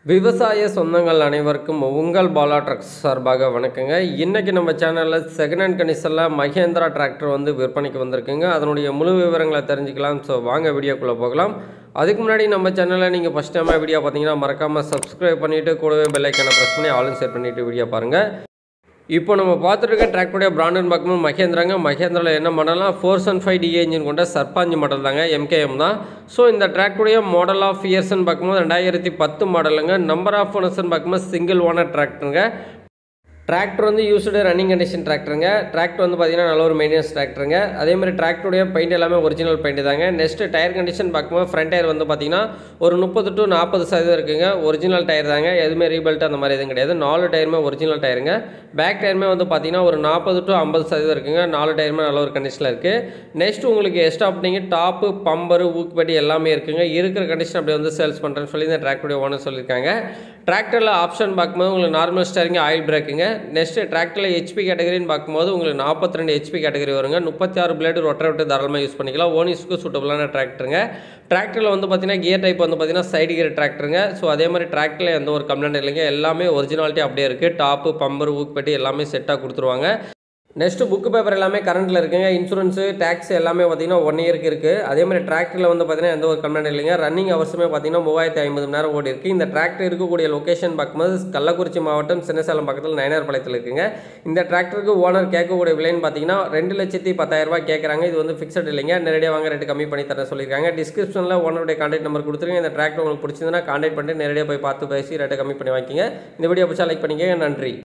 விவசாய சொந்தங்கள் அனைவருக்கும் உங்கள் பாலா ட்ரக்ஸ் சார்பாக வணக்கங்க இன்றைக்கி நம்ம சேனலில் செகண்ட் ஹேண்ட் கண்டிஷனில் மகேந்திரா டிராக்டர் வந்து விற்பனைக்கு வந்திருக்குங்க அதனுடைய முழு விவரங்களை தெரிஞ்சுக்கலாம் ஸோ வாங்க வீடியோக்குள்ளே போகலாம் அதுக்கு முன்னாடி நம்ம சேனலில் நீங்கள் ஃபஸ்ட் டைமாக வீடியோ பார்த்தீங்கன்னா மறக்காமல் சப்ஸ்கிரைப் பண்ணிவிட்டு கூடவே பெல்லைக்கனை ப்ரெஸ் பண்ணி ஆலும் செட் பண்ணிவிட்டு வீடியோ பாருங்கள் இப்போ நம்ம பார்த்துருக்க டிராக்டருடைய பிராண்டுன்னு பார்க்கும்போது மகேந்திராங்க மகேந்திராவில் என்ன மாடலாம் four seven five D A engine கொண்ட சர்பாஞ்சி மாடல் தாங்க எம்கேஎம் தான் ஸோ இந்த டிராக்டருடைய மாடல் ஆஃப் இயர்ஸ்னு பார்க்கும்போது ரெண்டாயிரத்தி பத்து மாடலுங்க நம்பர் ஆஃப் ஓனர்ஸ்னு பார்க்கும்போது சிங்கிள் ஓனர் டிராக்டருங்க டிராக்டர் வந்து யூஸ்டு ரன்னிங் கண்டிஷன் டிராக்டருங்க டிராக்டர் வந்து பார்த்தீங்கன்னா நல்ல ஒரு மெயின்டெனன்ஸ் டிராக்டருங்க அதே மாதிரி டிராக்டருடைய பெயிண்ட் எல்லாமே ஒரிஜினல் பெயிண்ட் தாங்க நெக்ஸ்ட் டயர் கண்டிஷன் பார்க்கும்போது ஃப்ரண்ட் டயர் வந்து பார்த்தீங்கன்னா ஒரு முப்பது டு நாற்பது சதவீதம் இருக்குங்க ஒரிஜினல் டயர் தாங்க எதுவுமே ரீபெல்ட் அந்த மாதிரி எதுவும் கிடையாது நாலு டயருமே ஒரிஜினல் டயருங்க பேக் டயருமே வந்து பார்த்தீங்கன்னா ஒரு நாற்பது டு ஐம்பது சதவீதம் இருக்குங்க நாலு டயருமே நல்ல ஒரு கண்டிஷனில் இருக்குது நெக்ஸ்ட் உங்களுக்கு எக்ஸ்ட்ரா அப்படிங்க டாப்பு பம்பரு ஊக்குப்பட்டி எல்லாமே இருக்குங்க இருக்கிற கண்டிஷன் அப்படி வந்து சேல்ஸ் பண்ணுறேன்னு சொல்லி இந்த டிராக்டருடைய ஓனர் சொல்லியிருக்காங்க டிராக்டரில் ஆப்ஷன் பார்க்கும்போது உங்களுக்கு நார்மல் ஸ்டேரிங் ஆயில் பிரேக்குங்க நெக்ஸ்ட் டிராக்டரில் ஹெச்பி கேட்டகரின்னு பார்க்கும்போது உங்களுக்கு நாற்பத்தி ரெண்டு ஹெச்பி கேட்டகரி வருங்க முப்பத்தி ஆறு பிளேடு ரொட்டரை விட்டு தாராளமாக யூஸ் பண்ணிக்கலாம் ஓனிஸ்க்கு சூட்டபுளான டிராக்டருங்க டிராக்டரில் வந்து பார்த்தீங்கன்னா கியர் டைப் வந்து பார்த்தீங்கன்னா சைடு கியர் டிராக்டருங்க ஸோ அதே மாதிரி டிராக்டரில் எந்த ஒரு கம்ப்ளைண்ட் இல்லைங்க எல்லாமே ஒரிஜினாலிட்டி அப்படியே இருக்குது டாப்பு பம்பர் ஊக்குப்பட்டி எல்லாமே செட்டாக கொடுத்துருவாங்க நெக்ஸ்ட்டு புக்கு பேப்பர் எல்லாமே கரண்ட்டில் இருக்குங்க இன்சூரன்ஸு டேக்ஸ் எல்லாமே பார்த்தீங்கன்னா ஒன் இயருக்கு இருக்குது அதே மாதிரி டிராக்டரில் வந்து பார்த்தீங்கன்னா எந்த ஒரு கம்ப்ளைண்ட் இல்லைங்க ரன்னிங் அவர்ஸுமே பார்த்தீங்கன்னா மூவாயிரத்தி ஐம்பது மணி நேரம் ஓடி இருக்குது இந்த டிராக்டர் இருக்கக்கூடிய லொக்கேஷன் பார்க்கும்போது கள்ளக்குறிச்சி மாவட்டம் சின்னசேலம் பக்கத்தில் நயனார்பாளையத்தில் இருக்குங்க இந்த டிராக்டருக்கு ஓனர் கேட்கக்கூடிய விலைன்னு பார்த்தீங்கன்னா ரெண்டு லட்சத்தி பத்தாயிரம் ரூபாய் கேட்குறாங்க இது வந்து ஃபிக்ஸட் இல்லைங்க நேரடியாக வாங்க ரேட்டு கம்மி பண்ணி தர சொல்லியிருக்காங்க டிஸ்கிரிப்ஷனில் ஓனருடைய கான்டாக்ட் நம்பர் கொடுத்துருங்க இந்த டிராக்டர் உங்களுக்கு பிடிச்சிருந்தனா கான்டாக்ட் பண்ணிட்டு நேரடியாக போய் பார்த்து பேசி ரேட்டை கம்மி பண்ணி வாங்கிங்க இந்த வீடியோ பிடிச்சா லைக் பண்ணிக்கங்க நன்றி